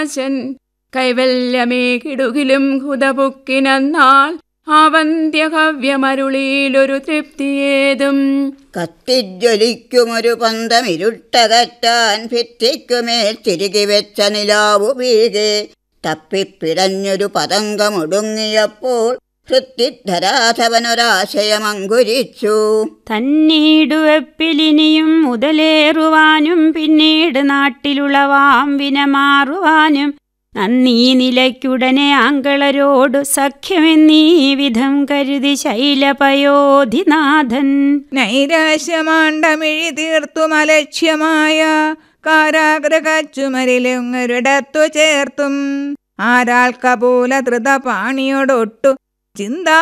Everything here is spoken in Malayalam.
നാശൻ കൈവല്യമേ കിടുകിലും ഹുതപുക്കിനാൾ ആവന്ത്യഹവ്യമരുളിയിലൊരു തൃപ്തിയേതും കത്തിജ്വലിക്കുമൊരു പന്തമിരുട്ടകറ്റാൻ ഭിത്തിക്കുമേൽ തിരികെ വെച്ച നിലാവു വീകെ തപ്പിപ്പിടഞ്ഞൊരു പതങ്കമൊടുങ്ങിയപ്പോൾ ഹൃത്തിധരാധവനൊരാശയമങ്കുരിച്ചു തന്നീടുവെപ്പിലിനിയും മുതലേറുവാനും പിന്നീട് നാട്ടിലുളവാം വിനമാറുവാനും നന്ദി നിലയ്ക്കുടനെ ആങ്കളരോടു സഖ്യമെന്നീ വിധം കരുതി ശൈലപയോധിനാഥൻ നൈരാശ്യമാണ്ടമിഴി തീർത്തു അലക്ഷ്യമായ കാരാഗ്രഹച്ചുമരിലൊങ്ങൊരിടത്തു ചേർത്തും ആരാൾ കപൂല ധൃതപാണിയോടൊട്ടു ചിന്താ